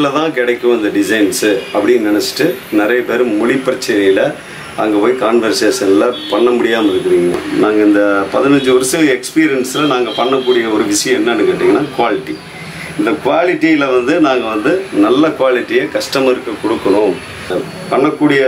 நார்த்தில் தான் கிடைக்கும் இந்த டிசைன்ஸு அப்படின்னு நினச்சிட்டு நிறைய பேர் மொழி பிரச்சனையில் அங்கே போய் கான்வர்சேஷனில் பண்ண முடியாமல் இருக்கிறீங்க நாங்கள் இந்த பதினஞ்சு வருஷம் எக்ஸ்பீரியன்ஸில் நாங்கள் பண்ணக்கூடிய ஒரு விஷயம் என்னன்னு கேட்டிங்கன்னா குவாலிட்டி இந்த குவாலிட்டியில் வந்து நாங்கள் வந்து நல்ல குவாலிட்டியை கஸ்டமருக்கு கொடுக்கணும் பண்ணக்கூடிய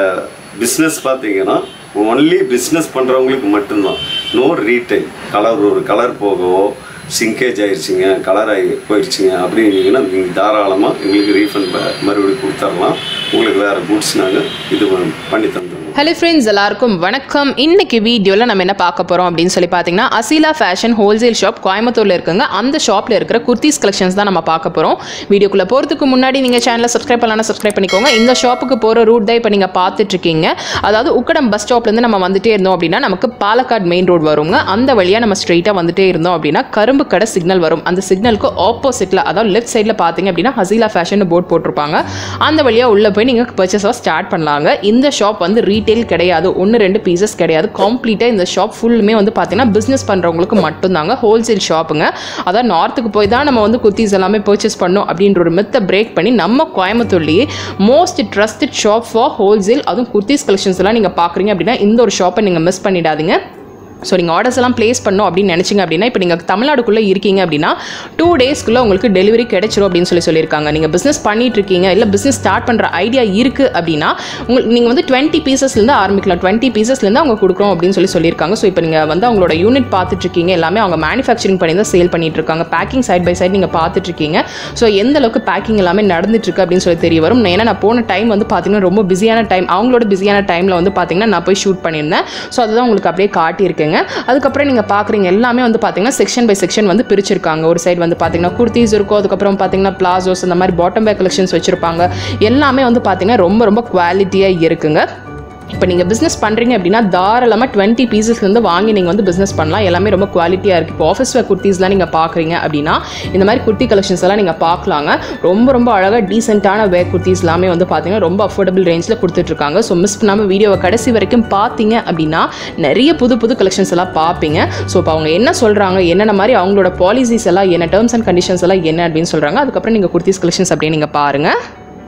பிஸ்னஸ் பார்த்தீங்கன்னா ஒன்லி பிஸ்னஸ் பண்ணுறவங்களுக்கு மட்டும்தான் நோ ரீட்டைல் கலர் ஒரு கலர் போகவோ சிங்கேஜ் ஆயிடுச்சுங்க கலர் ஆகி போயிடுச்சுங்க அப்படின்னீங்கன்னா நீங்கள் தாராளமாக எங்களுக்கு ரீஃபண்ட் மறுபடியும் கொடுத்துர்லாம் உங்களுக்கு வேறு குட்ஸ் நாங்கள் இது பண்ணி தந்துடுவோம் ஹலோ ஃப்ரெண்ட்ஸ் எல்லாருக்கும் வணக்கம் இன்னைக்கு வீடியோவில் நம்ம என்ன பார்க்க போகிறோம் அப்படின்னு சொல்லி பார்த்தீங்கன்னா அசீலா ஃபேஷன் ஹோல்சேல் ஷாப் கோயம்புத்தூரில் இருக்குங்க அந்த ஷாப்பில் இருக்கிற குர்த்திஸ் கலெக்ஷன்ஸ் தான் நம்ம பார்க்க போகிறோம் வீடியோக்குள்ளே போகிறதுக்கு முன்னாடி நீங்கள் சேனலை சப்ஸ்கிரைப் பண்ணலாம் சப்ஸ்கிரைப் பண்ணிக்கோங்க இந்த ஷாப்புக்கு போகிற ரூட் தான் இப்போ நீங்கள் பார்த்துட்ருக்கீங்க அதாவது உக்கடம் பஸ் ஸ்டாப்லேருந்து நம்ம வந்துட்டே இருந்தோம் அப்படின்னா நமக்கு பாலக்காடு மெயின் ரோடு வருங்க அந்த வழியாக நம்ம ஸ்ட்ரெயிட்டாக வந்துட்டே இருந்தோம் அப்படின்னா கரும்பு கடை சிக்னல் வரும் அந்த சிக்னலுக்கு ஆப்போசிட்டில் அதாவது லெஃப்ட் சைடில் பார்த்தீங்க அப்படின்னா ஹசீலா ஃபேஷன் போர்ட் போட்டிருப்பாங்க அந்த வழியாக உள்ளே போய் நீங்கள் பர்ச்சேஸாக ஸ்டார்ட் பண்ணலாங்க இந்த ஷாப் வந்து ரீட்டைல் கிடையாது ஒன்று ரெண்டு பீசஸ் கிடையாது கம்ப்ளீட்டாக இந்த ஷாப் ஃபுல்லுமே வந்து பார்த்தீங்கன்னா பிஸ்னஸ் பண்ணுறவங்களுக்கு மட்டும்தாங்க ஹோல்சேல் ஷாப்புங்க அதான் நார்த்துக்கு போய் தான் நம்ம வந்து குர்த்திஸ் எல்லாமே பர்ச்சேஸ் பண்ணோம் அப்படின்ற ஒரு மெத்தை பிரேக் பண்ணி நம்ம கோயம்புத்தூர்லேயே most trusted shop for wholesale அதுவும் குர்த்திஸ் கலெக்ஷன்ஸ் எல்லாம் நீங்கள் பார்க்குறீங்க அப்படின்னா இந்த ஒரு ஷாப்பை நீங்கள் மிஸ் பண்ணிடாதீங்க ஸோ நீங்கள் ஆர்டர்ஸ் எல்லாம் ப்ளேஸ் பண்ணோம் அப்படின்னு நினச்சிங்க அப்படின்னா இப்போ நீங்கள் தமிழ்நாடுக்குள்ளே இருக்கீங்க அப்படின்னா டூ டேஸ்க்குள்ளே உங்களுக்கு டெலிவரி கிடைச்சிரும் அப்படின்னு சொல்லி சொல்லியிருக்காங்க நீங்கள் பிஸ்னஸ் பண்ணிட்டு இருக்கீங்க இல்லை பிஸ்னஸ் ஸ்டார்ட் பண்ணுற ஐடியா இருக்குது அப்படின்னா உங்களுக்கு நீங்கள் வந்து டுவெண்ட்டி பீசஸ்லேருந்து ஆரம்பிக்கலாம் டுவெண்ட்டி பீசஸ்லேருந்து அவங்க கொடுக்குறோம் அப்படின்னு சொல்லி சொல்லியிருக்காங்க ஸோ இப்போ நீங்கள் வந்து அவங்களோட யூனிட் பார்த்துட்டு இருக்கீங்க எல்லாமே அவங்க மேனுஃபேக்சரிங் பண்ணி தான் சேல் பண்ணிட்டு இருக்காங்க பேக்கிங் சைட் பை சைட் நீங்கள் பார்த்துட்டு இருக்கீங்க ஸோ எந்த அளவுக்கு பேக்கிங் எல்லாமே நடந்துட்டு இருக்கு அப்படின்னு சொல்லி தெரிய வரும் ஏன்னா நான் போன டைம் வந்து பார்த்தீங்கன்னா ரொம்ப பிஸியான டைம் அவங்களோட பிஸியான டைமில் வந்து பார்த்தீங்கன்னா நான் போய் ஷூட் பண்ணியிருந்தேன் ஸோ அதுதான் உங்களுக்கு அப்படியே காட்டியிருக்கேங்க அதுக்கப்புறம் நீங்கள் பார்க்குறீங்க எல்லாமே வந்து பார்த்தீங்கன்னா செக்ஷன் பை செக்ஷன் வந்து பிரிச்சிருக்காங்க ஒரு சைடு வந்து பார்த்தீங்கன்னா குர்த்திஸ் இருக்கும் அதுக்கப்புறம் பார்த்தீங்கன்னா பிளாசோஸ் இந்த மாதிரி பாட்டம் பேக் கலெக்ஷன்ஸ் வச்சுருப்பாங்க எல்லாமே வந்து பார்த்தீங்கன்னா ரொம்ப ரொம்ப குவாலிட்டியாக இருக்குங்க இப்போ நீங்கள் பிஸ்னஸ் பண்ணுறீங்க அப்படின்னா தாராளமாக டுவெண்ட்டி பீசஸ்லேருந்து வாங்கி நீங்கள் வந்து பிஸ்னஸ் பண்ணலாம் எல்லாமே ரொம்ப குவாலிட்டியாக இருக்குது இப்போ ஆஃபீஸ் வேர் குர்த்திஸ்லாம் நீங்கள் பார்க்குறீங்க அப்படின்னா இந்த மாதிரி குர்த்தி கலெக்ஷன்ஸ் எல்லாம் நீங்கள் பார்க்கலாங்க ரொம்ப ரொம்ப அழகாக டீசெண்டான வேர் குர்த்திஸ் எல்லாமே வந்து பார்த்தீங்கன்னா ரொம்ப அஃபோர்டபுள் ரேஞ்சில் கொடுத்துட்ருக்காங்க ஸோ மிஸ் பண்ணாமல் வீடியோவை கடைசி வரைக்கும் பார்த்தீங்க அப்படின்னா நிறைய புது புது கலெக்ஷன்ஸ் எல்லாம் பார்ப்பீங்க ஸோ இப்போ அவங்க என்ன சொல்கிறாங்க என்னென்ன மாதிரி அவங்களோட பாலிசிஸ் எல்லாம் என்ன டேர்ம்ஸ் அண்ட் கண்டிஷன்ஸ் எல்லாம் என்ன அப்படின்னு சொல்கிறாங்க அதுக்கப்புறம் நீங்கள் குர்த்திஸ் கலெக்ஷன்ஸ் அப்படியே நீங்கள் பாருங்கள்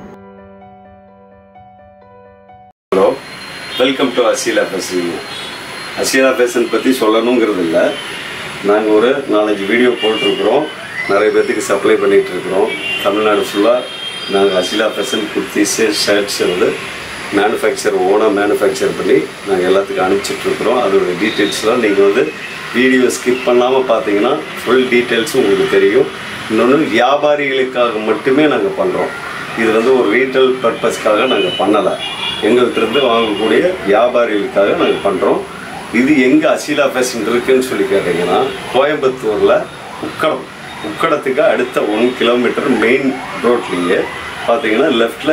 hello welcome to Aseela fashion Aseela fashion பற்றி சொல்லணுங்கிறது இல்லை நாங்கள் ஒரு நாலஞ்சு வீடியோ போட்டிருக்கிறோம் நிறைய பேர்த்துக்கு சப்ளை பண்ணிகிட்டு இருக்கிறோம் தமிழ்நாடு ஃபுல்லாக நாங்கள் அசீலா ஃபேஷன் குர்த்திஸு ஷர்ட்ஸ் வந்து மேனுஃபேக்சர் ஓனாக மேனுஃபேக்சர் பண்ணி நாங்கள் எல்லாத்துக்கும் அனுப்பிச்சிட்ருக்குறோம் அதோட டீட்டெயில்ஸ்லாம் நீங்கள் வந்து வீடியோ ஸ்கிப் பண்ணாமல் பார்த்தீங்கன்னா ஃபுல் டீட்டெயில்ஸும் உங்களுக்கு தெரியும் இன்னொன்று வியாபாரிகளுக்காக மட்டுமே நாங்கள் பண்ணுறோம் இது வந்து ஒரு ரீட்டைல் பர்பஸ்க்காக நாங்கள் பண்ணலை எங்கள்கிட்ட வாங்கக்கூடிய வியாபாரிகளுக்காக நாங்கள் பண்ணுறோம் இது எங்கே அசீலா ஃபேஷன் இருக்குன்னு சொல்லி கேட்டிங்கன்னா கோயம்புத்தூரில் உக்கடம் உக்கடத்துக்கு அடுத்த ஒன் கிலோமீட்டர் மெயின் ரோட்லேயே பார்த்தீங்கன்னா லெஃப்டில்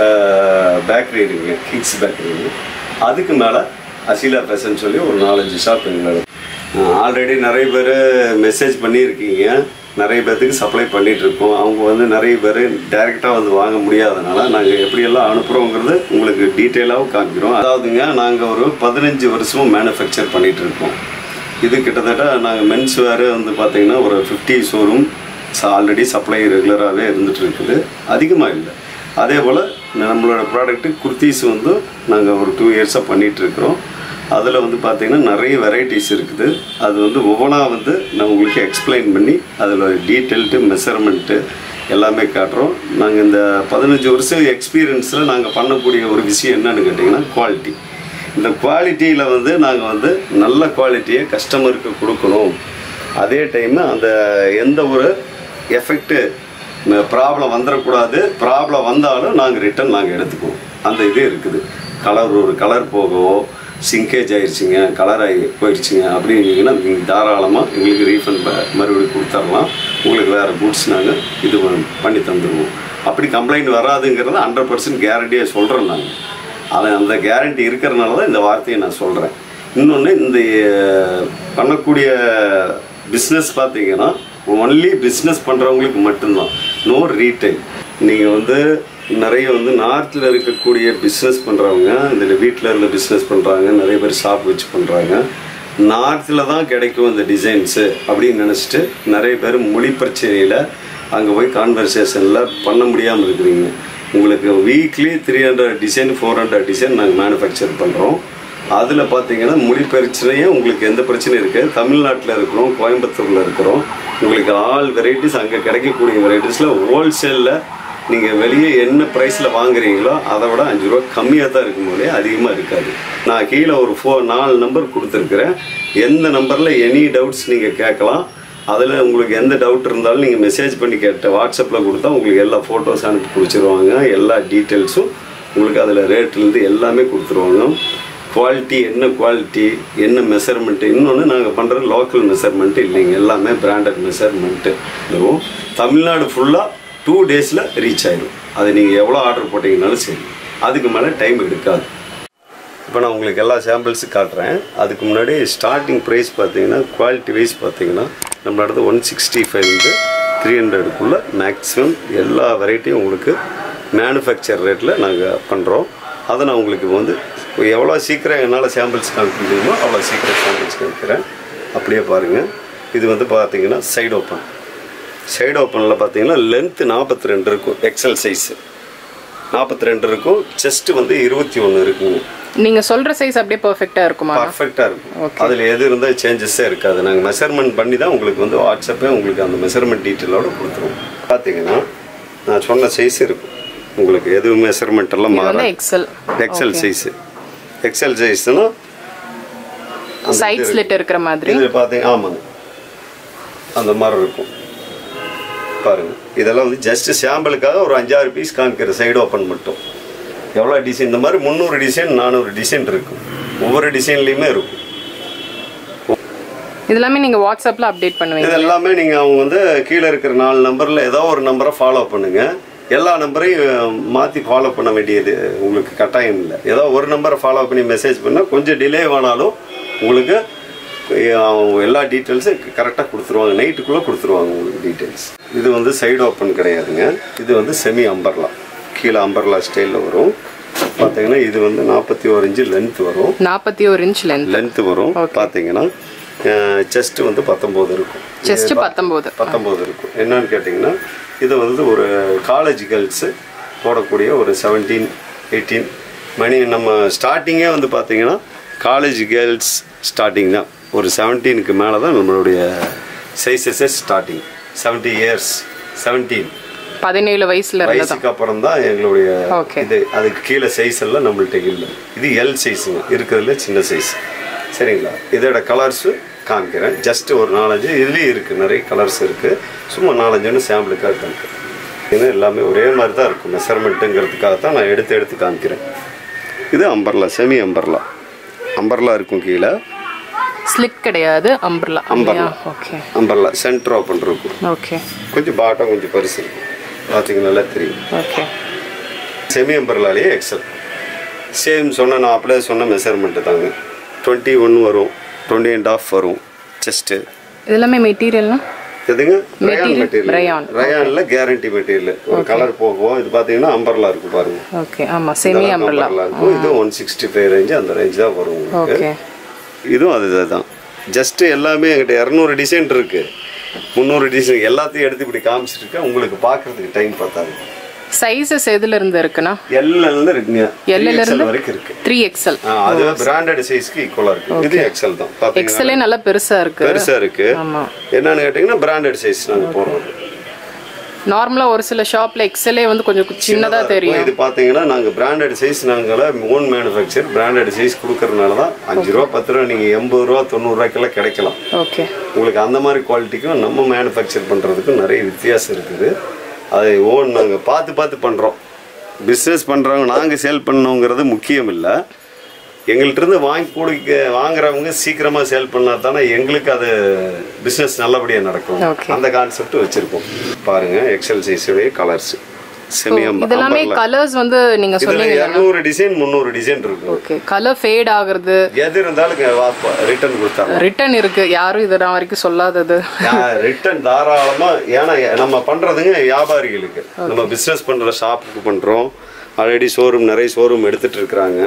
பேக்கரி இருக்குங்க கிங்ஸ் பேக்கரி அதுக்கு மேலே அசீலா ஃபேஷன் சொல்லி ஒரு நாலஞ்சு ஷாப் எங்களோட ஆல்ரெடி நிறைய பேர் மெசேஜ் பண்ணியிருக்கீங்க நிறைய பேர்த்துக்கு சப்ளை பண்ணிட்டு இருக்கோம் அவங்க வந்து நிறைய பேர் டைரெக்டாக வந்து வாங்க முடியாதனால நாங்கள் எப்படியெல்லாம் அனுப்புகிறோங்கிறது உங்களுக்கு டீட்டெயிலாகவும் காமிக்கிறோம் அதாவதுங்க நாங்கள் ஒரு பதினஞ்சு வருஷமும் மேனுஃபேக்சர் பண்ணிட்டு இருக்கோம் இது கிட்டத்தட்ட நாங்கள் மென்ஸ் வேறு வந்து பார்த்திங்கன்னா ஒரு ஃபிஃப்டி ஷோரூம் ஆல்ரெடி சப்ளை ரெகுலராகவே இருந்துட்டு இருக்குது அதிகமாக இல்லை அதே போல் நம்மளோட ப்ராடக்ட்டு குர்த்தீஸ் வந்து நாங்கள் ஒரு டூ இயர்ஸாக பண்ணிகிட்ருக்குறோம் அதில் வந்து பார்த்திங்கன்னா நிறைய வெரைட்டிஸ் இருக்குது அது வந்து ஒவ்வொன்றா வந்து நான் உங்களுக்கு எக்ஸ்பிளைன் பண்ணி அதில் டீட்டெயில்டு மெஷர்மெண்ட்டு எல்லாமே காட்டுறோம் நாங்கள் இந்த பதினஞ்சு வருஷம் எக்ஸ்பீரியன்ஸில் நாங்கள் பண்ணக்கூடிய ஒரு விஷயம் என்னன்னு கேட்டிங்கன்னா குவாலிட்டி இந்த குவாலிட்டியில் வந்து நாங்கள் வந்து நல்ல குவாலிட்டியை கஸ்டமருக்கு கொடுக்கணும் அதே டைம் அந்த எந்த ஒரு எஃபெக்ட்டு ப்ராப்ளம் வந்துடக்கூடாது ப்ராப்ளம் வந்தாலும் நாங்கள் ரிட்டன் நாங்கள் எடுத்துக்குவோம் அந்த இது இருக்குது கலர் ஒரு கலர் போகவோ சிங்கேஜ் ஆயிடுச்சுங்க கலர் ஆகி போயிடுச்சுங்க அப்படின்னீங்கன்னா நீங்கள் தாராளமாக எங்களுக்கு ரீஃபண்ட் மறுபடியும் கொடுத்துர்லாம் உங்களுக்கு வேறு குட்ஸ் நாங்கள் இது பண்ணி தந்துடுவோம் அப்படி கம்ப்ளைண்ட் வராதுங்கிறத ஹண்ட்ரட் பர்சன்ட் கேரண்டியாக சொல்கிறேன் நாங்கள் அதை அந்த கேரண்டி இருக்கிறனால தான் இந்த வார்த்தையை நான் சொல்கிறேன் இன்னொன்று இந்த அஹ், பண்ணக்கூடிய பிஸ்னஸ் பார்த்தீங்கன்னா ஒன்லி பிஸ்னஸ் பண்ணுறவங்களுக்கு மட்டும்தான் நோ ரீட்டைல் நீங்கள் வந்து நிறைய வந்து நார்த்தில் இருக்கக்கூடிய பிஸ்னஸ் பண்ணுறவங்க இதில் வீட்டில் இருந்து பிஸ்னஸ் பண்ணுறாங்க நிறைய பேர் ஷாப் வச்சு பண்ணுறாங்க நார்த்தில் தான் கிடைக்கும் இந்த டிசைன்ஸு அப்படின்னு நினச்சிட்டு நிறைய பேர் மொழி பிரச்சனையில் அங்கே போய் கான்வர்சேஷனில் பண்ண முடியாமல் இருக்கிறீங்க உங்களுக்கு weekly three hundred design four hundred design நாங்கள் மேனுஃபேக்சர் பண்ணுறோம் அதில் பார்த்தீங்கன்னா மொழி பிரச்சனையே உங்களுக்கு எந்த பிரச்சனையும் இருக்குது தமிழ்நாட்டில் இருக்கிறோம் கோயம்புத்தூரில் இருக்கிறோம் உங்களுக்கு ஆல் வெரைட்டிஸ் அங்கே கிடைக்கக்கூடிய வெரைட்டிஸில் ஹோல்சேலில் நீங்கள் வெளியே என்ன ப்ரைஸில் வாங்குறீங்களோ அதை விட அஞ்சு ரூபா கம்மியாக தான் இருக்கும் போதே அதிகமாக இருக்காது நான் கீழே ஒரு ஃபோ நாலு நம்பர் கொடுத்துருக்குறேன் எந்த நம்பரில் எனி டவுட்ஸ் நீங்கள் கேட்கலாம் அதில் உங்களுக்கு எந்த டவுட் இருந்தாலும் நீங்கள் மெசேஜ் பண்ணி கேட்ட வாட்ஸ்அப்பில் கொடுத்தா உங்களுக்கு எல்லா ஃபோட்டோஸ் அனுப்பி கொடுத்துருவாங்க எல்லா டீட்டெயில்ஸும் உங்களுக்கு அதில் ரேட்லேருந்து எல்லாமே கொடுத்துருவாங்க குவாலிட்டி என்ன குவாலிட்டி என்ன மெஷர்மெண்ட்டு இன்னொன்று நாங்கள் பண்ணுற லோக்கல் மெஷர்மெண்ட்டு இல்லைங்க எல்லாமே பிராண்டட் மெஷர்மெண்ட்டு இதுவும் தமிழ்நாடு ஃபுல்லாக டூ டேஸில் ரீச் ஆயிடும் அது நீங்கள் எவ்வளோ ஆர்டர் போட்டிங்கனாலும் சரி அதுக்கு மேலே டைம் எடுக்காது இப்போ நான் உங்களுக்கு எல்லா சாம்பிள்ஸும் காட்டுறேன் அதுக்கு முன்னாடி ஸ்டார்டிங் ப்ரைஸ் பார்த்தீங்கன்னா குவாலிட்டி வைஸ் பார்த்தீங்கன்னா நம்மளோடது ஒன் சிக்ஸ்டி ஃபைவ்லேருந்து த்ரீ ஹண்ட்ரடுக்குள்ளே மேக்ஸிமம் எல்லா வெரைட்டியும் உங்களுக்கு மேனுஃபேக்சர் ரேட்டில் நாங்கள் பண்ணுறோம் அதை நான் உங்களுக்கு வந்து எவ்வளோ சீக்கிரம் என்னால் சாம்பிள்ஸ் காமிக்க முடியுமோ அவ்வளோ சீக்கிரம் சாம்பிள்ஸ் காமிக்கிறேன் அப்படியே பாருங்கள் இது வந்து பார்த்தீங்கன்னா சைடு ஓப்பன் சைடு ஓப்பனில் பார்த்தீங்கன்னா லென்த்து நாற்பத்தி ரெண்டு இருக்கும் எக்ஸல் சைஸு நாற்பத்தி ரெண்டு இருக்கும் செஸ்ட் வந்து இருபத்தி ஒன்று இருக்குங்க நீங்க சொல்ற சைஸ் அப்படியே பெர்ஃபெக்ட்டா இருக்குமா பர்ஃபெக்டாக இருக்கும் அதில் எது இருந்தால் சேஞ்சஸே இருக்காது நாங்கள் மெஷர்மெண்ட் பண்ணி தான் உங்களுக்கு வந்து வாட்ஸ்அப்பே உங்களுக்கு அந்த மெஷர்மெண்ட் டீட்டெயிலோட கொடுத்துருவோம் பார்த்தீங்கன்னா நான் சொன்ன சைஸ் இருக்கும் உங்களுக்கு எது மெஷர்மெண்ட் எல்லாம் இது வந்து மாறாது எக்ஸல் எக்ஸல் சைஸு எக்ஸல் சைஸ்னா சைட் ஸ்லிட் இருக்கிற மாதிரி இது பார்த்தீங்க ஆமாங்க அந்த மாதிரி இருக்கும் பாருங்க இதெல்லாம் வந்து ஜஸ்ட் சாம்பிளுக்காக ஒரு அஞ்சாறு பீஸ் காமிக்கிற சைடு ஓப்பன் மட்டும் எவ்வளோ டிசைன் இந்த மாதிரி முந்நூறு டிசைன் நானூறு டிசைன் இருக்கும் ஒவ்வொரு டிசைன்லேயுமே இருக்கும் இது எல்லாமே நீங்க வாட்ஸ்அப்ல அப்டேட் பண்ணுவீங்க இது எல்லாமே நீங்கள் அவங்க வந்து கீழே இருக்கிற நாலு நம்பரில் ஏதோ ஒரு நம்பரை ஃபாலோ பண்ணுங்க எல்லா நம்பரையும் மாற்றி ஃபாலோ பண்ண வேண்டியது உங்களுக்கு கட்டாயம் இல்லை ஏதோ ஒரு நம்பரை ஃபாலோ பண்ணி மெசேஜ் பண்ணால் கொஞ்சம் டிலே ஆனாலும் உங்களுக்கு அஹ், அவங்க எல்லா டீட்டெயில்ஸும் கரெக்டாக கொடுத்துருவாங்க நைட்டுக்குள்ளே கொடுத்துருவாங்க உங்களுக்கு டீட்டெயில்ஸ் இது வந்து சைடு ஓப்பன் கிடையாதுங்க இது வந்து செமி அம்பர்லா கீழே அம்பர்லா ஸ்டைலில் வரும் பார்த்தீங்கன்னா இது வந்து நாற்பத்தி ஒரு இன்ச்சு லென்த் வரும் நாற்பத்தி ஒரு இன்ச் லென்த் லென்த் வரும் பார்த்தீங்கன்னா செஸ்ட் வந்து பத்தொம்போது இருக்கும் செஸ்ட் பத்தொன்பது பத்தொம்போது இருக்கும் என்னன்னு கேட்டிங்கன்னா இது வந்து ஒரு காலேஜ் கேர்ள்ஸு போடக்கூடிய ஒரு செவன்டீன் எயிட்டீன் மணி நம்ம ஸ்டார்டிங்கே வந்து பார்த்தீங்கன்னா காலேஜ் கேர்ள்ஸ் ஸ்டார்டிங் தான் ஒரு செவன்டீனுக்கு மேலே தான் நம்மளுடைய சைஸஸே ஸ்டார்டிங் செவன்ட்டி இயர்ஸ் செவன்டீன் பதினேழு வயசுல இருந்தது வயசுக்கு அப்புறம் தான் எங்களுடைய Okay. இது அதுக்கு கீழே சைஸ் எல்லாம் நம்மள்ட்ட இல்லை இது எல் சைஸுங்க இருக்கிறதுல சின்ன சைஸ் சரிங்களா இதோட கலர்ஸு காமிக்கிறேன் ஜஸ்ட் ஒரு நாலஞ்சு இதுலேயும் இருக்குது நிறைய கலர்ஸ் இருக்குது சும்மா நாலஞ்சுன்னு சாம்பிளுக்காக காமிக்கிறேன் இது எல்லாமே ஒரே மாதிரி தான் இருக்கும் மெஷர்மெண்ட்டுங்கிறதுக்காக தான் நான் எடுத்து எடுத்து காமிக்கிறேன் இது அம்பர்லா செமி அம்பர்லா அம்பர்லா இருக்கும் கீழே ஸ்லிட் கிடையாது umbrella Umbrella. Okay umbrella centre open இருக்கும் ஓகே கொஞ்சம் பாட்டம் கொஞ்சம் பெருசு இருக்கும் பார்த்தீங்கன்னா தெரியும் ஓகே செமி அம்பர்லாலேயே எக்ஸல் சேம் சொன்ன நான் அப்படியே சொன்ன மெஷர்மெண்ட்டு தாங்க டுவெண்ட்டி ஒன் வரும் டுவெண்ட்டி அண்ட் ஆஃப் வரும் செஸ்ட்டு இது எல்லாமே மெட்டீரியல்னா எதுங்க ரயான் Material, மெட்டீரியல் rayon. ரயானில் கேரண்டி மெட்டீரியல் ஒரு கலர் போகும் இது பார்த்தீங்கன்னா அம்பர்லா இருக்கும் பாருங்க ஓகே ஆமா செமி அம்பர்லா அம்பர்லா இருக்கும் இது ஒன் சிக்ஸ்டி ஃபைவ் ரேஞ்சு அந்த ரேஞ்ச் தான் வரும் உங்களுக்கு ஓகே இதுவும் அது தான் ஜஸ்ட்டு எல்லாமே என்கிட்ட இரநூறு டிசைன் இருக்கு முந்நூறு டிசைன் எல்லாத்தையும் எடுத்து இப்படி காமிச்சிருக்கேன் உங்களுக்கு பார்க்கறதுக்கு டைம் பார்த்தாங்க சைஸஸ் எதுல இருந்து இருக்குன்னா எல்ல இருந்து இருக்குங்க L ல XL இருந்து? வரைக்கும் இருக்கு த்ரீ எக்ஸ்எல் ஆ, அது பிராண்டட் சைஸ்க்கு ஈக்குவலா இருக்கு இது எக்ஸல் தான் பாத்தீங்கன்னா எக்ஸ்எல்லே நல்லா பெருசா இருக்கு பெருசா இருக்கு ஆமா என்னன்னு கேட்டீங்கன்னா பிராண்டட் சைஸ் நாங்க போடுறோம் நார்மலா ஒரு சில ஷாப்ல எக்ஸ்எல்லே வந்து கொஞ்சம் சின்னதா தெரியும் இது பாத்தீங்கன்னா நாங்க பிராண்டட் சைஸ் நாங்கள ஓன் மேனுஃபேக்சர் பிராண்டட் சைஸ் கொடுக்கறதுனால தான் அஞ்சு ரூபா பத்து ரூபா நீங்க எண்பது ரூபா தொண்ணூறு ரூபாய்க்கெல்லாம் கிடைக்கலாம் ஓகே உங்களுக்கு அந்த மாதிரி குவாலிட்டிக்கும் நம்ம மேனுஃபேக்சர் பண்ணுறதுக்கும் நிறைய வித்தியாசம் இருக்குது அதை ஓன் நாங்கள் பார்த்து பார்த்து பண்ணுறோம் பிஸ்னஸ் பண்ணுறவங்க நாங்கள் சேல் பண்ணணுங்கிறது முக்கியம் இல்லை எங்கள்கிட்ட வாங்கி கொடுக்க வாங்குறவங்க சீக்கிரமாக சேல் பண்ணால் தானே எங்களுக்கு அது பிஸ்னஸ் நல்லபடியாக நடக்கும் Okay. அந்த கான்செப்ட் வச்சுருக்கோம் பாருங்கள் எக்ஸல் சைஸுடைய கலர்ஸ் செமியம் இதெல்லாமே கலர்ஸ் வந்து நீங்க இதில் சொன்னீங்க இரநூறு டிசைன் முந்நூறு டிசைன் இருக்கும் ஓகே கலர் ஃபேட் ஆகுறது எது இருந்தாலும் ரிட்டர்ன் கொடுத்தாங்க ரிட்டர்ன் இருக்கு யாரும் இது நான் வரைக்கும் சொல்லாதது ரிட்டர்ன் தாராளமா ஏன்னா நம்ம பண்றதுங்க வியாபாரிகளுக்கு நம்ம பிசினஸ் பண்ற ஷாப்புக்கு பண்றோம் ஆல்ரெடி ஷோரூம் நிறைய ஷோரூம் எடுத்துட்டு இருக்கிறாங்க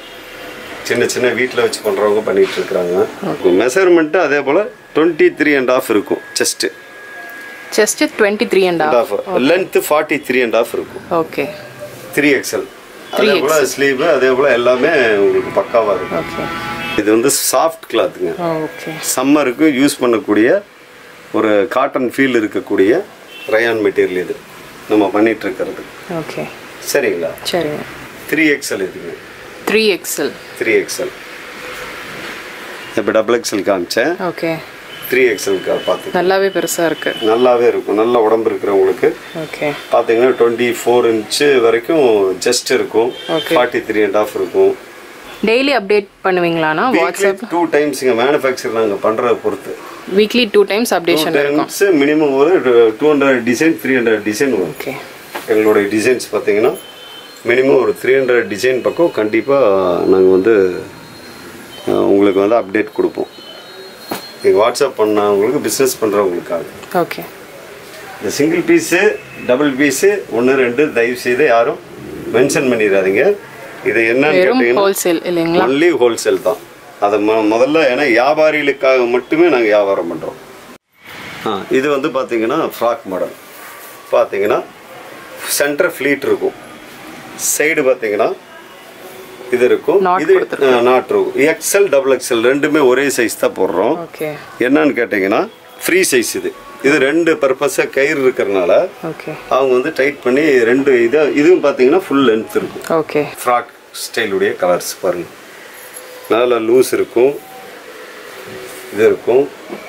சின்ன சின்ன வீட்டில் வச்சு பண்றவங்க பண்ணிட்டு இருக்கிறாங்க மெஷர்மெண்ட்டு அதே போல டுவெண்ட்டி த்ரீ அண்ட் ஆஃப் இருக்கும் chest just twenty three and half length forty three and half இருக்கும் ஓகே த்ரீ எக்ஸல் அதே போல் ஸ்லீவ் அதே போல் எல்லாமே உங்களுக்கு பக்காவாக இருக்கும் ஓகே இது வந்து சாஃப்ட் கிளாத்துங்க ஓகே சம்மருக்கு யூஸ் பண்ணக்கூடிய ஒரு காட்டன் ஃபீல் இருக்கக்கூடிய ரயான் மெட்டீரியல் இது நம்ம பண்ணிட்டு இருக்கிறது ஓகே சரிங்களா சரிங்க த்ரீ எக்ஸல் இதுங்க த்ரீ எக்ஸல் த்ரீ எக்ஸல் இப்போ டபுள் எக்ஸல் காமிச்சேன் ஓகே த்ரீ எக்ஸல் பார்த்து நல்லாவே பெருசாக இருக்கு நல்லாவே இருக்கும் நல்ல உடம்பு இருக்கிறவங்களுக்கு ஓகே பார்த்தீங்கன்னா டுவெண்ட்டி ஃபோர் இன்ச்சு வரைக்கும் ஜஸ்ட் இருக்கும் Okay. Forty three and half இருக்கும் டெய்லி அப்டேட் பண்ணுவீங்களாண்ணா வாட்ஸ்அப் டூ டைம்ஸுங்க மேனுஃபேக்சர் நாங்கள் பண்ணுறத பொறுத்து weekly two times two updation இருக்கும் டைம்ஸ் மினிமம் ஒரு two hundred design three hundred design வரும் ஓகே எங்களுடைய டிசைன்ஸ் பார்த்தீங்கன்னா மினிமம் ஒரு த்ரீ ஹண்ட்ரட் டிசைன் பக்கம் கண்டிப்பாக நாங்கள் வந்து அஹ், உங்களுக்கு வந்து அப்டேட் கொடுப்போம் நீங்கள் வாட்ஸ்அப் பண்ணவங்களுக்கு பிஸ்னஸ் பண்ணுறவங்களுக்காக ஓகே இந்த சிங்கிள் பீஸு டபுள் பீஸு ஒன்று ரெண்டு தயவு செய்து யாரும் மென்ஷன் பண்ணிடாதீங்க இது என்னன்னு வெறும் கேட்டிங்கன்னா ஹோல்சேல் இல்லைங்களா ஒன்லி ஹோல்சேல் தான் அதை மொ முதல்ல ஏன்னா வியாபாரிகளுக்காக மட்டுமே நாங்கள் வியாபாரம் பண்ணுறோம் ஆ இது வந்து பார்த்தீங்கன்னா ஃப்ராக் மாடல் பார்த்தீங்கன்னா சென்டர் ஃப்ளீட் இருக்கும் சைடு பார்த்தீங்கன்னா இது இருக்கும் Knot இது நாட் இருக்கும் எக்ஸ்எல் டபுள் எக்ஸ்எல் ரெண்டுமே ஒரே சைஸ் தான் போடுறோம் ஓகே என்னன்னு கேட்டிங்கன்னா ஃப்ரீ சைஸ் இது இது ரெண்டு பர்பஸாக கயிறு இருக்கிறனால ஓகே அவங்க வந்து டைட் பண்ணி ரெண்டு இதை இதுவும் பார்த்தீங்கன்னா ஃபுல் லென்த் இருக்கும் ஓகே ஃப்ராக் ஸ்டைலுடைய கலர்ஸ் பாருங்க நல்லா லூஸ் இருக்கும் இது இருக்கும்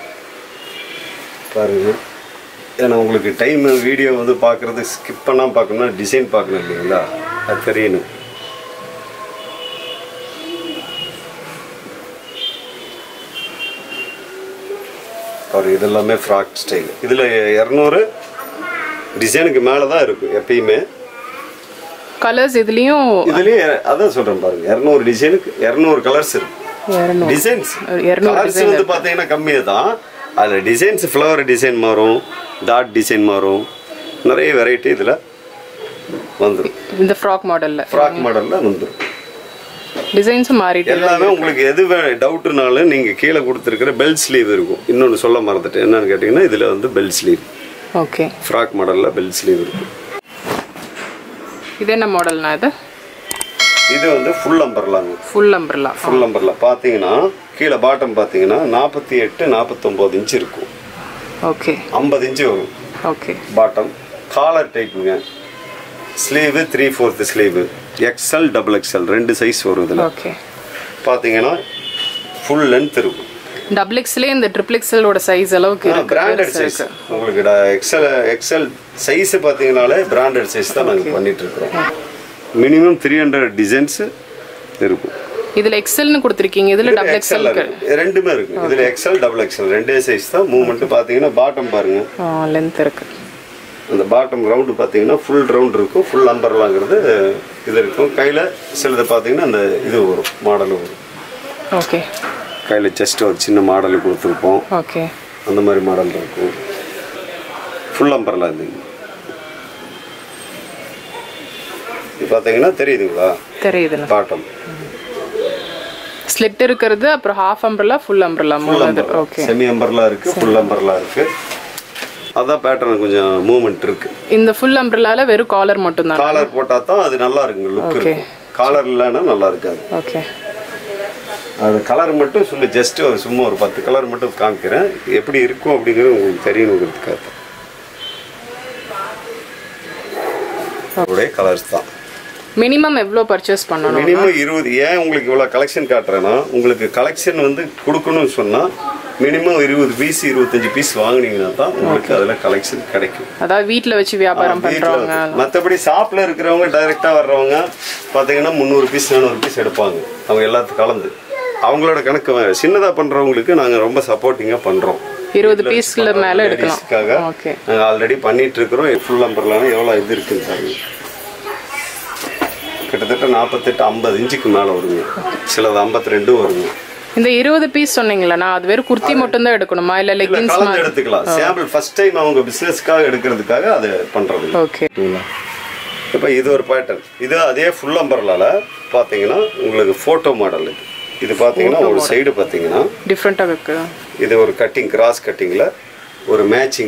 பாருங்க ஏன்னா உங்களுக்கு டைம் வீடியோ வந்து பார்க்குறது ஸ்கிப் பண்ணாமல் பார்க்கணும்னா டிசைன் பார்க்கணும் இல்லைங்களா அது தெரியணும் பாருங்க இதெல்லாமே ஃப்ராக் ஸ்டைல் இதில் இரநூறு டிசைனுக்கு மேலே தான் இருக்கும் எப்பயுமே கலர்ஸ் இதுலயும் இதுலயே அதான் சொல்றேன் பாருங்க இரநூறு டிசைனுக்கு இரநூறு கலர்ஸ் இருக்கு இரநூறு டிசைன்ஸ் இரநூறு கலர்ஸ் வந்து பாத்தீங்கன்னா கம்மியாக தான் அதில் டிசைன்ஸ் ஃப்ளவர் டிசைன் மாறும் டாட் டிசைன் மாறும் நிறைய வெரைட்டி இதில் வந்துடும் இந்த ஃப்ராக் மாடல்ல ஃப்ராக் மாடலில் வந்துடும் டிசைன்ஸும் மாறிட்டு எல்லாமே உங்களுக்கு எது டவுட்னாலும் நீங்கள் கீழே கொடுத்துருக்கிற பெல் ஸ்லீவ் இருக்கும் இன்னொன்று சொல்ல மறந்துட்டேன் என்னன்னு கேட்டிங்கன்னா இதில் வந்து பெல் ஸ்லீவ் ஓகே ஃப்ராக் மாடலில் பெல் ஸ்லீவ் இருக்கும் இது என்ன மாடல்னா இது இது வந்து ஃபுல் அம்பர்லாங்க ஃபுல் அம்பர்லா ஃபுல் நம்பரில் பார்த்தீங்கன்னா கீழே பாட்டம் பார்த்தீங்கன்னா நாற்பத்தி எட்டு நாற்பத்தொம்போது இன்ச் இருக்கும் ஓகே ஐம்பது இன்ச்சு வரும் ஓகே பாட்டம் காலர் டைப்புங்க sleeve three fourth sleeve XL double XL ரெண்டு சைஸ் வரும் இதில் ஓகே பார்த்தீங்கன்னா ஃபுல் லென்த் இருக்கும் டபுள் எக்ஸ்லேயே இந்த ட்ரிபிள் எக்ஸ்எலோட சைஸ் அளவுக்கு இருக்கு பிராண்டட் சைஸ் உங்களுக்கு எக்ஸல் எக்ஸல் சைஸ் பார்த்தீங்கனாலே பிராண்டட் சைஸ் தான் நாங்கள் பண்ணிட்டு இருக்கிறோம் மினிமம் த்ரீ ஹண்ட்ரட் டிசைன்ஸ் இருக்கும் இதுல எக்ஸ்எல்னு கொடுத்துருக்கீங்க இதுல டபுள் எக்ஸ்எல் எக்ஸல் ரெண்டுமே இருக்கு இதுல எக்ஸல் டபுள் எக்ஸல் ரெண்டே சைஸ் தான் மூவ்மெண்ட் பார்த்தீங்கன்னா பாட்டம் பாருங்க லென்த் இருக்கு அந்த பாட்டம் ரவுண்டு பார்த்தீங்கன்னா ஃபுல் ரவுண்ட் இருக்கும் ஃபுல் அம்பர்லாங்கிறது இது இருக்கும் கையில் சிலது பார்த்தீங்கன்னா அந்த இது வரும் மாடல் வரும் ஓகே கையில் ஜஸ்ட் ஒரு சின்ன மாடல் கொடுத்துருப்போம் ஓகே அந்த மாதிரி மாடல் இருக்கும் ஃபுல் அம்பர்லா இது இது பார்த்தீங்கன்னா தெரியுதுங்களா தெரியுதுண்ணா பாட்டம் ஸ்லிட் இருக்கிறது அப்புறம் ஹாஃப் அம்பர்லா ஃபுல் அம்பர்லா மூணு இது ஓகே செமி அம்பர்லா இருக்கு ஃபுல் அம்பர்லா இருக்கு அதான் பேட்டர்ன் கொஞ்சம் மூவ்மெண்ட் இருக்கு இந்த ஃபுல் அம்பர்லால வெறும் காலர் மட்டும் தான் காலர் போட்டால் தான் அது நல்லா இருக்குங்க லுக் இருக்கும் காலர் இல்லைன்னா நல்லா இருக்காது ஓகே அது கலர் மட்டும் சொல்லி ஜஸ்ட் ஒரு சும்மா ஒரு பத்து கலர் மட்டும் காமிக்கிறேன் எப்படி இருக்கும் அப்படிங்கிறது உங்களுக்கு தெரியணுங்கிறதுக்காக அவருடைய கலர்ஸ் தான் மினிமம் எவ்வளோ பர்ச்சேஸ் பண்ணணும் மினிமம் இருபது ஏன் உங்களுக்கு இவ்வளோ கலெக்ஷன் காட்டுறேன்னா உங்களுக்கு கலெக்ஷன் வந்து கொடுக்கணும்னு சொன்னால் மினிமம் இருபது பீஸ் இருபத்தஞ்சு பீஸ் வாங்குனீங்கன்னா தான் உங்களுக்கு அதில் கலெக்ஷன் கிடைக்கும் அதாவது வீட்ல வச்சு வியாபாரம் பண்றவங்க மற்றபடி ஷாப்பில் இருக்கிறவங்க டைரெக்டாக வர்றவங்க பார்த்தீங்கன்னா முந்நூறு பீஸ் நானூறு பீஸ் எடுப்பாங்க அவங்க எல்லாத்துக்கும் கலந்து அவங்களோட கணக்கு வே- சின்னதா பண்றவங்களுக்கு நாங்க ரொம்ப சப்போர்ட்டிங்கா பண்றோம் இருபது பீஸ்ல மேல எடுக்கலாம் லேடிஸ்க்காக ஓகே நாங்க ஆல்ரெடி பண்ணிட்டு இருக்கிறோம் ஃபுல் நம்பர்லாம் எவ்வளவு இது இருக்குன்னு பாருங்க கிட்டத்தட்ட நாற்பத்தெட்டு ஐம்பது இன்ச்சுக்கு மேல வருங்க சிலது ஐம்பத்தி ரெண்டும் வருங்க இந்த இருபது பீஸ் சொன்னீங்களா அது வெறும் குர்த்தி மட்டும் தான் எடுக்கணுமா இல்ல இல்ல லெகின்ஸ் கலந்து எடுத்துக்கலாம் சாம்பிள் ஃபர்ஸ்ட் டைம் அவங்க பிசினஸ்க்காக எடுக்கிறதுக்காக அதை பண்றது ஓகே இப்போ இது ஒரு பேட்டர்ன் இது அதே ஃபுல் அம்பர்லால பார்த்தீங்கன்னா உங்களுக்கு ஃபோட்டோ மாடல் இது இது பார்த்தீங்கன்னா ஒரு சைடு பார்த்தீங்கன்னா டிஃப்ரெண்டா இருக்கு இது ஒரு கட்டிங் கிராஸ் கட்டிங்கில் ஒரு மேட்சிங்கில்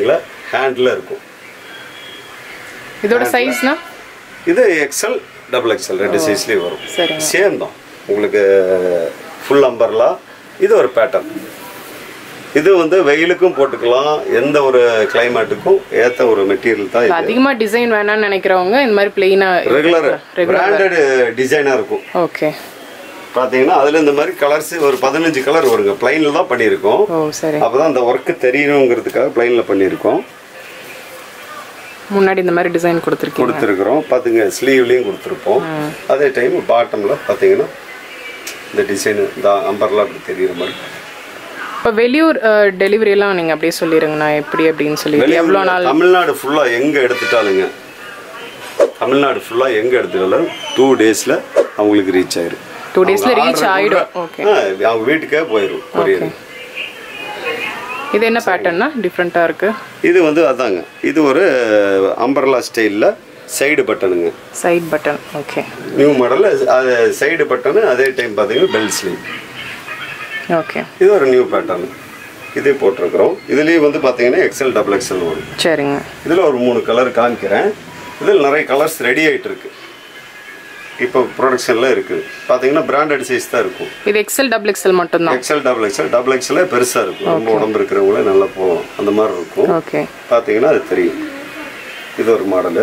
ஹேண்டில் இருக்கும் இதோட சைஸ்னா இது எக்ஸல் டபுள் எக்ஸல் ரெண்டு சைஸ்லேயும் வரும் சரிங்க. சேம் தான் உங்களுக்கு ஃபுல் அம்பர்லா இது ஒரு பேட்டர்ன் இது வந்து வெயிலுக்கும் போட்டுக்கலாம் எந்த ஒரு கிளைமேட்டுக்கும் ஏற்ற ஒரு மெட்டீரியல் தான் இது அதிகமா டிசைன் வேணாம்னு நினைக்கிறவங்க இந்த மாதிரி பிளெயினா ரெகுலர் பிராண்டட் டிசைனாக இருக்கும் ஓகே பார்த்தீங்கன்னா அதில் இந்த மாதிரி கலர்ஸ் ஒரு பதினஞ்சு கலர் வருங்க பிளைனில் தான் பண்ணியிருக்கோம் ஓ சரி அப்போ தான் அந்த ஒர்க்கு தெரியணுங்கிறதுக்காக பிளைனில் பண்ணியிருக்கோம் முன்னாடி இந்த மாதிரி டிசைன் கொடுத்துருக்கீங்க கொடுத்துருக்குறோம் பார்த்துங்க ஸ்லீவ்லேயும் கொடுத்துருப்போம் அதே டைம் பாட்டமில் பார்த்தீங்கன்னா இந்த டிசைனு இந்த அம்பர்லாம் அப்படி தெரியுற மாதிரி இப்போ வெளியூர் டெலிவரி எல்லாம் நீங்க அப்படியே சொல்லிருங்கண்ணா எப்படி அப்படின்னு சொல்லி எவ்வளோ நாள் தமிழ்நாடு ஃபுல்லாக எங்கே எடுத்துட்டாலுங்க தமிழ்நாடு ஃபுல்லாக எங்கே எடுத்துட்டாலும் டூ டேஸில் அவங்களுக்கு ரீச் ஆயிரும் டூ டேஸ்ல அவங்க ரீச் order ஆயிடும் கூட- ஓகே ஆ, அவங்க வீட்டுக்கே போயிடும் கொரியர் இது என்ன பேட்டர்னா டிஃப்ரெண்ட்டாக இருக்கு இது வந்து அதாங்க இது ஒரு அம்பர்லா ஸ்டைலில் சைடு பட்டனுங்க சைட் பட்டன் ஓகே நியூ மாடலில் அது சைடு பட்டனு அதே டைம் பார்த்தீங்கன்னா பெல் ஸ்லீவ் ஓகே இது ஒரு நியூ பேட்டர்ன் இதே போட்டிருக்கிறோம் இதுலேயே வந்து பார்த்தீங்கன்னா எக்ஸல் டபுள் எக்ஸல் வரும் சரிங்க இதில் ஒரு மூணு கலர் காமிக்கிறேன் இதில் நிறைய கலர்ஸ் ரெடி ஆகிட்டு இருக்கு இப்போ ப்ரொடக்ஷனில் இருக்குது பார்த்தீங்கன்னா பிராண்டட் சைஸ் தான் இருக்கும் இது எக்ஸல் டபுள் எக்ஸல் மட்டும்தான் எக்ஸல் டபுள் எக்ஸல் டபுள் எக்ஸலே பெருசாக இருக்கும் ரொம்ப உடம்பு இருக்கிறவங்களே நல்லா போகும் அந்த மாதிரி இருக்கும் ஓகே பார்த்தீங்கன்னா அது தெரியும் இது ஒரு மாடலு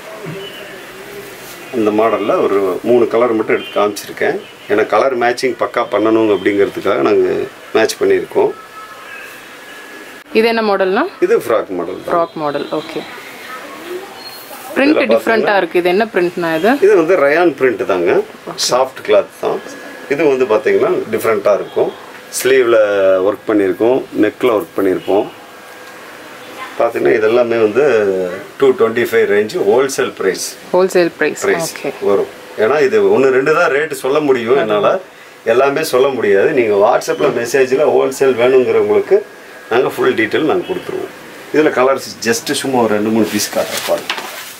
இந்த மாடலில் ஒரு மூணு கலர் மட்டும் எடுத்து காமிச்சிருக்கேன் ஏன்னா கலர் மேட்சிங் பக்கா பண்ணணும் அப்படிங்கிறதுக்காக நாங்கள் மேட்ச் பண்ணியிருக்கோம் இது என்ன மாடல்னா இது ஃப்ராக் மாடல் தான் ஃப்ராக் மாடல் ஓகே பிரிண்ட் டிஃப்ரெண்ட்டாக இருக்கு இது என்ன பிரிண்ட்னா இது இது வந்து ரயான் பிரிண்ட் தாங்க சாஃப்ட் கிளாத் தான் இது வந்து பார்த்தீங்கன்னா டிஃப்ரெண்ட்டாக இருக்கும் ஸ்லீவில் ஒர்க் பண்ணியிருக்கோம் நெக்கில் ஒர்க் பண்ணியிருப்போம் பார்த்தீங்கன்னா இதெல்லாமே வந்து two twenty five range wholesale price wholesale price price okay வரும் ஏன்னா இது ஒன்று ரெண்டு தான் ரேட்டு சொல்ல முடியும் என்னால் எல்லாமே சொல்ல முடியாது நீங்கள் வாட்ஸ்அப்பில் மெசேஜில் ஹோல்சேல் வேணுங்கிறவங்களுக்கு நாங்கள் ஃபுல் டீட்டெயில் நாங்கள் கொடுத்துருவோம் இதில் கலர்ஸ் ஜஸ்ட்டு சும்மா ஒரு ரெண்டு மூணு பீஸ் காட்டுறேன் பாருங்க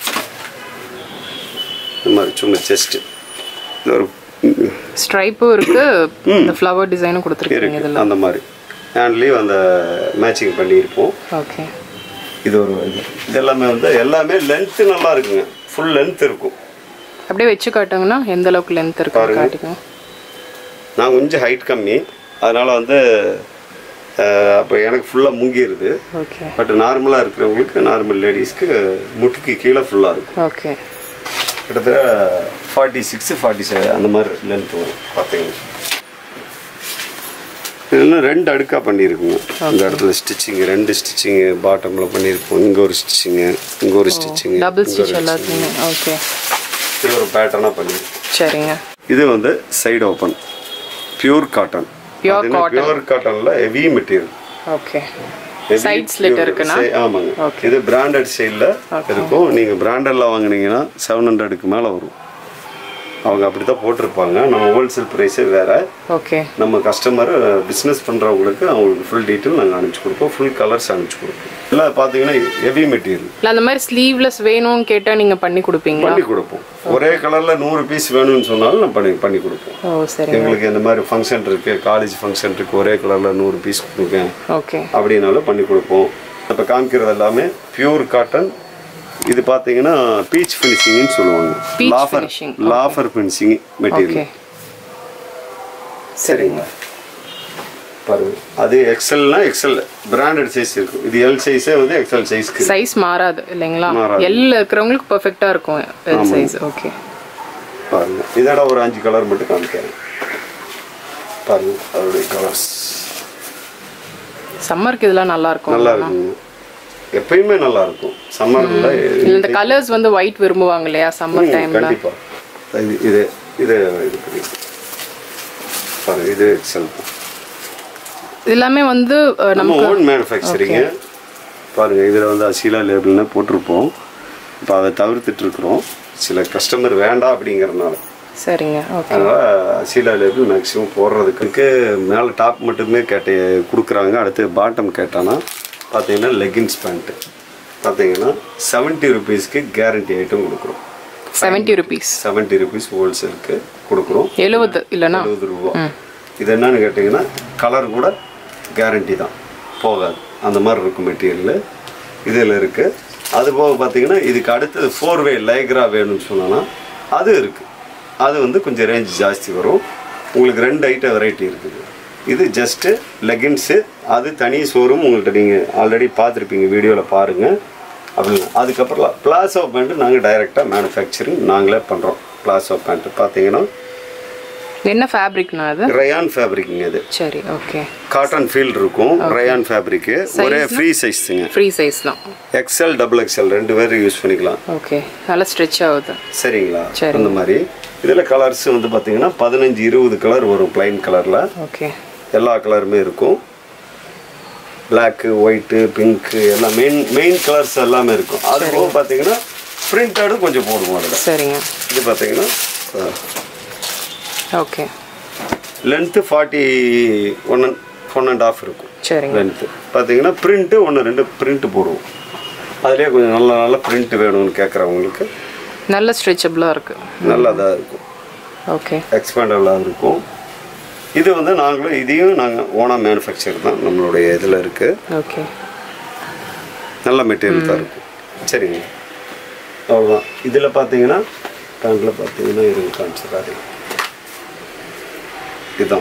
இந்த மாதிரி சும்மா ஜஸ்ட்டு இது ஒரு ஸ்ட்ரைப்பும் இருக்கு இந்த ஃப்ளவர் டிசைனும் கொடுத்துருக்கீங்க இருக்கு அந்த மாதிரி ஹேண்ட்லேயும் அந்த மேட்சிங் பண்ணியிருப்போம் ஓகே இது ஒரு இது இது எல்லாமே வந்து எல்லாமே லென்த்து நல்லா இருக்குங்க ஃபுல் லென்த் இருக்கும் அப்படியே வச்சு காட்டுங்கன்னா எந்த அளவுக்கு லென்த் இருக்கு பாருங்க. காட்டுங்க நான் கொஞ்சம் ஹைட் கம்மி அதனால் வந்து அப்போ எனக்கு ஃபுல்லாக முங்கிடுது ஓகே பட் நார்மலாக இருக்கிறவங்களுக்கு நார்மல் லேடிஸ்க்கு முட்டுக்கு கீழே ஃபுல்லாக இருக்கும் ஓகே கிட்டத்தட்ட ஃபார்ட்டி சிக்ஸ் ஃபார்ட்டி செவன் அந்த மாதிரி லென்த் வரும் பார்த்தீங்கன்னா இதெல்லாம் ரெண்டு அடுக்காக பண்ணியிருக்குங்க இந்த இடத்துல ஸ்டிச்சிங் ரெண்டு ஸ்டிச்சிங்கு பாட்டமில் பண்ணியிருப்போம் இங்கே ஒரு ஸ்டிச்சிங்கு இங்கே ஒரு ஸ்டிச்சிங்கு டபுள் ஸ்டிச் எல்லாத்துக்குமே ஓகே இது ஒரு பேட்டர்னாக பண்ணியிருக்கோம் சரிங்க இது வந்து side open pure cotton Pure pure காட்டனில் heavy material okay Side slit இருக்குண்ணா? ஆமாங்க இது பிராண்டட் சைடில் இருக்கும் நீங்கள் பிராண்டடில் வாங்குனீங்கன்னா செவன் ஹண்ட்ரடுக்கு மேலே வரும் அவங்க அப்படி தான் போட்டிருப்பாங்க நம்ம ஹோல்சேல் ப்ரைஸே வேறு ஓகே நம்ம கஸ்டமர் பிஸ்னஸ் பண்ணுறவங்களுக்கு அவங்களுக்கு ஃபுல் டீட்டெயில் நாங்கள் அனுப்பிச்சி கொடுப்போம் ஃபுல் கலர்ஸ் அனுப்பிச்சி கொடுப்போம் எல்லாம் பார்த்தீங்கன்னா ஹெவி மெட்டீரியல் இல்லை அந்த மாதிரி ஸ்லீவ்லெஸ் வேணும்னு கேட்டால் நீங்கள் பண்ணி கொடுப்பீங்களா பண்ணி கொடுப்போம் ஒரே கலரில் நூறு பீஸ் வேணும்னு சொன்னாலும் நான் பண்ணி பண்ணி கொடுப்போம் ஓ சரி எங்களுக்கு இந்த மாதிரி ஃபங்க்ஷன் இருக்கு காலேஜ் ஃபங்க்ஷன் இருக்கு ஒரே கலரில் நூறு பீஸ் கொடுக்கேன் ஓகே அப்படின்னாலும் பண்ணி கொடுப்போம் இப்போ காமிக்கிறது எல்லாமே பியூர் காட்டன் இது பார்த்தீங்கன்னா பீச் ஃபினிஷிங்னு சொல்லுவாங்க Peach loafer finishing, loafer finishing okay material சரிங்க பாருங்க அது எக்ஸல்னா எக்ஸல் பிராண்டட் சைஸ் இருக்கும் இது எல் சைஸே வந்து எக்ஸல் சைஸ்க்கு சைஸ் மாறாது இல்லைங்களா மாறாது. எல் இருக்கிறவங்களுக்கு பர்ஃபெக்டாக இருக்கும் எல் சைஸ் ஓகே பாருங்க இதோட ஒரு அஞ்சு கலர் மட்டும் காமிக்கிறேன் பாருங்க அதோடைய கலர்ஸ் சம்மருக்கு இதெல்லாம் நல்லா இருக்கும் நல்லா இருக்குங்க எப்பயுமே நல்லா இருக்கும் சம்மரில் இல்ல இந்த கலர்ஸ் வந்து ஒயிட் விரும்புவாங்க இல்லையா சம்மர் டைம்ல கண்டிப்பா இது இது இது இது பண்ணி பாருங்க இது எக்ஸல் இது எல்லாமே வந்து அஹ், நம்ம நமக்கு ஓன் மேனுஃபேக்சரிங்க பாருங்க இதில் வந்து அசீலா லேபிள்னு போட்டிருப்போம் இப்போ அதை தவிர்த்துட்டு இருக்கிறோம் சில கஸ்டமர் வேண்டாம் அப்படிங்கறதுனால சரிங்க ஓகே அதனால் அசீலா லேபிள் மேக்ஸிமம் போடுறதுக்கு மேலே டாப் மட்டுமே கேட்ட கொடுக்குறாங்க அடுத்து பாட்டம் கேட்டானா பார்த்தீங்கன்னா லெகின்ஸ் பேண்ட்டு பார்த்தீங்கன்னா செவன்ட்டி ருபீஸ்க்கு கேரண்டி ஐட்டம் கொடுக்குறோம் செவன்ட்டி ருபீஸ் செவன்ட்டி ருபீஸ் ஹோல்சேலுக்கு கொடுக்குறோம் எழுபது இல்லைன்னா எழுபது ரூபா இது என்னன்னு கேட்டிங்கன்னா கலர் கூட கேரண்டி தான் போகாது அந்த மாதிரி இருக்கும் மெட்டீரியல் இதில் இருக்குது அது போக பார்த்தீங்கன்னா இதுக்கு அடுத்தது ஃபோர் வே லைக்ரா வேணும்னு சொன்னோன்னா அது இருக்குது அது வந்து கொஞ்சம் ரேஞ்ச் ஜாஸ்தி வரும் உங்களுக்கு ரெண்டு ஐட்டம் வெரைட்டி இருக்குது இது ஜஸ்ட்டு லெகின்ஸு அது தனி ஷோரூம் உங்கள்கிட்ட நீங்கள் ஆல்ரெடி பார்த்துருப்பீங்க வீடியோவில் பாருங்கள் அப்படி அதுக்கப்புறம் பிளாசோ பேண்ட்டு நாங்கள் டைரெக்டாக மேனுஃபேக்சரிங் நாங்களே பண்ணுறோம் பிளாசோ பேண்ட்டு பார்த்தீங்கன்னா என்ன ஃபேப்ரிக்னா அது ரயான் ஃபேப்ரிக்குங்க இது சரி ஓகே காட்டன் ஃபீல் இருக்கும் ரயான் ஃபேப்ரிக்கு ஒரே ஃப்ரீ சைஸுங்க ஃப்ரீ சைஸ் தான் எக்ஸ்எல் டபுள் எக்ஸ்எல் ரெண்டு பேரும் யூஸ் பண்ணிக்கலாம் ஓகே நல்லா ஸ்ட்ரெச் ஆகுது சரிங்களா சரி. அந்த மாதிரி இதில் கலர்ஸ் வந்து பார்த்தீங்கன்னா பதினஞ்சு இருபது கலர் வரும் பிளைன் கலரில் ஓகே எல்லா கலருமே இருக்கும் பிளாக்கு ஒயிட்டு பிங்க்கு எல்லாம் மெயின் மெயின் கலர்ஸ் எல்லாமே இருக்கும் அது போக பார்த்தீங்கன்னா பிரிண்டடும் கொஞ்சம் போடுவோம் அதில் சரிங்க இது பார்த்தீங்கன்னா okay length forty one and one and half இருக்கும் சரிங்க லென்த்து பார்த்தீங்கன்னா பிரிண்ட்டு ஒன்று ரெண்டு பிரிண்ட்டு போடுவோம் அதுலேயே கொஞ்சம் நல்ல நல்ல பிரிண்ட் வேணும்னு கேட்குறவங்களுக்கு நல்ல ஸ்ட்ரெச்சபிளாக இருக்கு நல்லதாக இருக்கும் ஓகே எக்ஸ்பேண்டபிளாக இருக்கும் இது வந்து நாங்களும் இதையும் நாங்கள் ஓனாக மேனுஃபேக்சர் தான் நம்மளுடைய இதில் இருக்குது ஓகே நல்ல மெட்டீரியல் தான் இருக்கும் சரிங்க அவ்வளோதான் இதில் பார்த்தீங்கன்னா பேண்டில் பார்த்தீங்கன்னா இருங்க காமிச்சிடாது இதுதான்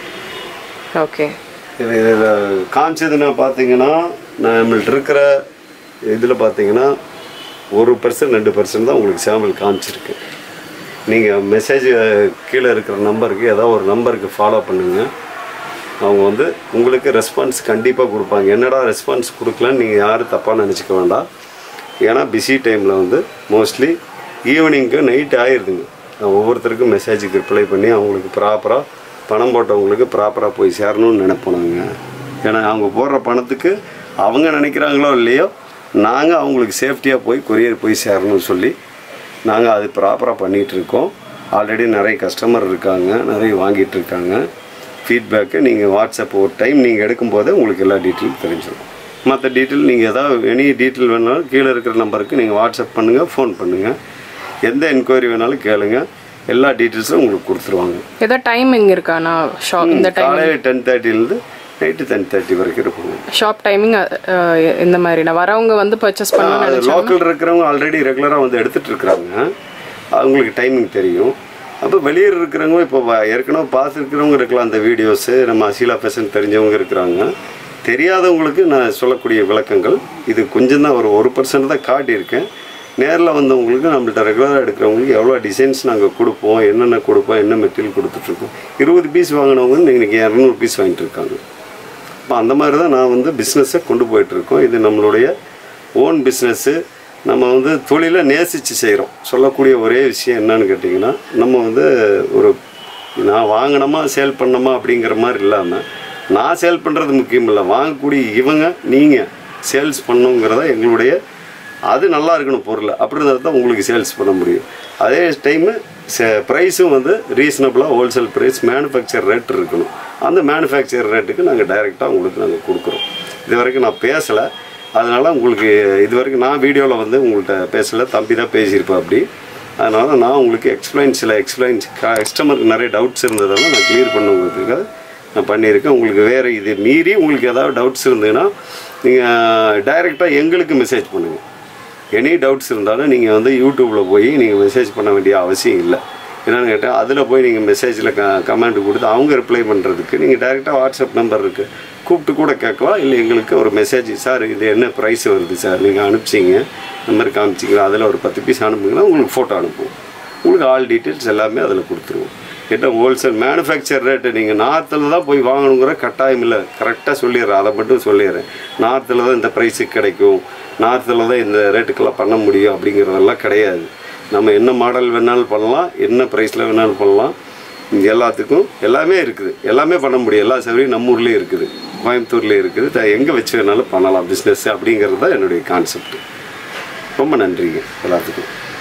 ஓகே இது இதில் காமிச்சதுன்னா பார்த்தீங்கன்னா நம்மள்ட்ட இருக்கிற இதில் பார்த்தீங்கன்னா ஒரு பர்சன்ட் ரெண்டு பர்சன்ட் தான் உங்களுக்கு சாம்பிள் காமிச்சிருக்கு நீங்கள் மெசேஜ் கீழே இருக்கிற நம்பருக்கு ஏதோ ஒரு நம்பருக்கு ஃபாலோ பண்ணுங்கள் அவங்க வந்து உங்களுக்கு ரெஸ்பான்ஸ் கண்டிப்பாக கொடுப்பாங்க என்னடா ரெஸ்பான்ஸ் கொடுக்கலன்னு நீங்கள் யாரும் தப்பாக நினச்சிக்க வேண்டாம் ஏன்னா பிஸி டைமில் வந்து மோஸ்ட்லி ஈவினிங்க்கு நைட் ஆயிடுதுங்க நான் ஒவ்வொருத்தருக்கும் மெசேஜுக்கு ரிப்ளை பண்ணி அவங்களுக்கு ப்ராப்பராக பணம் போட்டவங்களுக்கு ப்ராப்பராக போய் சேரணும்னு நினைப்போம் நாங்கள் ஏன்னா அவங்க போடுற பணத்துக்கு அவங்க நினைக்கிறாங்களோ இல்லையோ நாங்கள் அவங்களுக்கு சேஃப்டியாக போய் கொரியர் போய் சேரணும்னு சொல்லி நாங்கள் அது ப்ராப்பராக பண்ணிகிட்டு இருக்கோம் ஆல்ரெடி நிறைய கஸ்டமர் இருக்காங்க நிறைய வாங்கிட்டு இருக்காங்க ஃபீட்பேக்கு நீங்கள் வாட்ஸ்அப் ஒரு டைம் நீங்கள் எடுக்கும்போது உங்களுக்கு எல்லா டீட்டெயிலும் தெரிஞ்சிடும் மற்ற டீட்டெயில் நீங்கள் ஏதாவது எனி டீட்டெயில் வேணாலும் கீழே இருக்கிற நம்பருக்கு நீங்கள் வாட்ஸ்அப் பண்ணுங்கள் ஃபோன் பண்ணுங்கள் எந்த என்கொயரி வேணாலும் கேளுங்க எல்லா டீட்டெயில்ஸும் உங்களுக்கு கொடுத்துருவாங்க ஏதோ டைமிங் இருக்காண்ணா ஷாப் இந்த டைம் காலையில் டென் தேர்ட்டிலேருந்து நைட்டு டென் தேர்ட்டி வரைக்கும் இருக்குங்க ஷாப் டைமிங் இந்த மாதிரி நான் வரவங்க வந்து பர்ச்சேஸ் பண்ணணும்னு நினைச்சா லோக்கல் இருக்கிறவங்க ஆல்ரெடி ரெகுலராக வந்து எடுத்துட்டு இருக்கிறாங்க அவங்களுக்கு டைமிங் தெரியும் அப்போ வெளியூர் இருக்கிறவங்க இப்போ வ- ஏற்கனவே பார்த்துருக்கிறவங்க இருக்கலாம் அந்த வீடியோஸு நம்ம அசீலா ஃபேஷன் தெரிஞ்சவங்க இருக்கிறாங்க தெரியாதவங்களுக்கு நான் சொல்லக்கூடிய விளக்கங்கள் இது கொஞ்சம் தான் ஒரு ஒரு பர்சன்ட் தான் காட்டியிருக்கேன் நேரில் வந்தவங்களுக்கு நம்மள்ட்ட ரெகுலராக எடுக்கிறவங்களுக்கு எவ்வளோ டிசைன்ஸ் நாங்கள் கொடுப்போம் என்னென்ன கொடுப்போம் என்ன மெட்டீரியல் கொடுத்துட்ருக்கோம் இருபது பீஸ் வாங்கினவங்க இன்றைக்கி இரநூறு பீஸ் வாங்கிட்டு இருக்காங்க இப்போ அந்த மாதிரி தான் நான் வந்து பிஸ்னஸை கொண்டு போயிட்டுருக்கோம் இது நம்மளுடைய ஓன் பிஸ்னஸ்ஸு நம்ம வந்து தொழிலை நேசித்து செய்கிறோம் சொல்லக்கூடிய ஒரே விஷயம் என்னன்னு கேட்டிங்கன்னா நம்ம வந்து ஒரு நான் வாங்கினோமா சேல் பண்ணோமா அப்படிங்கிற மாதிரி இல்லாமல் நான் சேல் பண்ணுறது முக்கியம் இல்லை வாங்கக்கூடிய இவங்க நீங்கள் சேல்ஸ் பண்ணுங்கிறத எங்களுடைய அது நல்லா இருக்கணும் பொருள் அப்படி இருந்தால் தான் உங்களுக்கு சேல்ஸ் பண்ண முடியும் அதே டைமு ப்ரைஸும் வந்து ரீசனபிளாக ஹோல்சேல் ப்ரைஸ் மேனுஃபேக்சர் ரேட் இருக்கணும் அந்த மேனுஃபேக்சர் ரேட்டுக்கு நாங்கள் டைரெக்டாக உங்களுக்கு நாங்கள் கொடுக்குறோம் இது வரைக்கும் நான் பேசலை அதனால் உங்களுக்கு இது வரைக்கும் நான் வீடியோவில் வந்து உங்கள்கிட்ட பேசலை தம்பி தான் பேசியிருப்பேன் அப்படி அதனால் நான் உங்களுக்கு எக்ஸ்பிளைன் சில எக்ஸ்பிளைன்ஸ் கஸ்டமருக்கு நிறைய டவுட்ஸ் இருந்ததெல்லாம் நான் கிளியர் பண்ணுங்கிறதுக்காக நான் பண்ணியிருக்கேன் உங்களுக்கு வேறு இது மீறி உங்களுக்கு ஏதாவது டவுட்ஸ் இருந்ததுன்னா நீங்கள் டைரெக்டாக எங்களுக்கு மெசேஜ் பண்ணுங்கள் எனி டவுட்ஸ் இருந்தாலும் நீங்கள் வந்து யூடியூப்பில் போய் நீங்கள் மெசேஜ் பண்ண வேண்டிய அவசியம் இல்லை என்னென்னு கேட்டால் அதில் போய் நீங்கள் மெசேஜில் க கமெண்ட் கொடுத்து அவங்க ரிப்ளை பண்ணுறதுக்கு நீங்கள் டைரெக்டாக வாட்ஸ்அப் நம்பர் இருக்குது கூப்பிட்டு கூட கேட்கலாம் இல்லை எங்களுக்கு ஒரு மெசேஜ் சார் இது என்ன ப்ரைஸ் வருது சார் நீங்கள் அனுப்பிச்சிங்க நம்பர் காமிச்சிங்களா அதில் ஒரு பத்து பீஸ் அனுப்புங்கன்னா உங்களுக்கு ஃபோட்டோ அனுப்புவோம் உங்களுக்கு ஆல் டீட்டெயில்ஸ் எல்லாமே அதில் கொடுத்துருவோம் என்ன ஹோல்சேல் மேனுஃபேக்சர் ரேட்டு நீங்கள் நார்த்தில் தான் போய் வாங்கணுங்கிற கட்டாயம் இல்லை கரெக்டாக சொல்லிடுறேன் அதை மட்டும் சொல்லிடுறேன் நார்த்தில் தான் இந்த ப்ரைஸுக்கு கிடைக்கும் நார்த்தில் தான் இந்த ரேட்டுக்கெல்லாம் பண்ண முடியும் அப்படிங்கிறதெல்லாம் கிடையாது நம்ம என்ன மாடல் வேணாலும் பண்ணலாம் என்ன ப்ரைஸில் வேணாலும் பண்ணலாம் இங்க எல்லாத்துக்கும் எல்லாமே இருக்குது எல்லாமே பண்ண முடியும் எல்லா சௌகரியம் நம்ம ஊர்லேயும் இருக்குது கோயம்புத்தூர்லேயும் இருக்குது த- எங்கே வச்சு வேணாலும் பண்ணலாம் பிஸ்னஸ் அப்படிங்கிறது தான் என்னுடைய கான்செப்ட் ரொம்ப நன்றிங்க எல்லாத்துக்கும்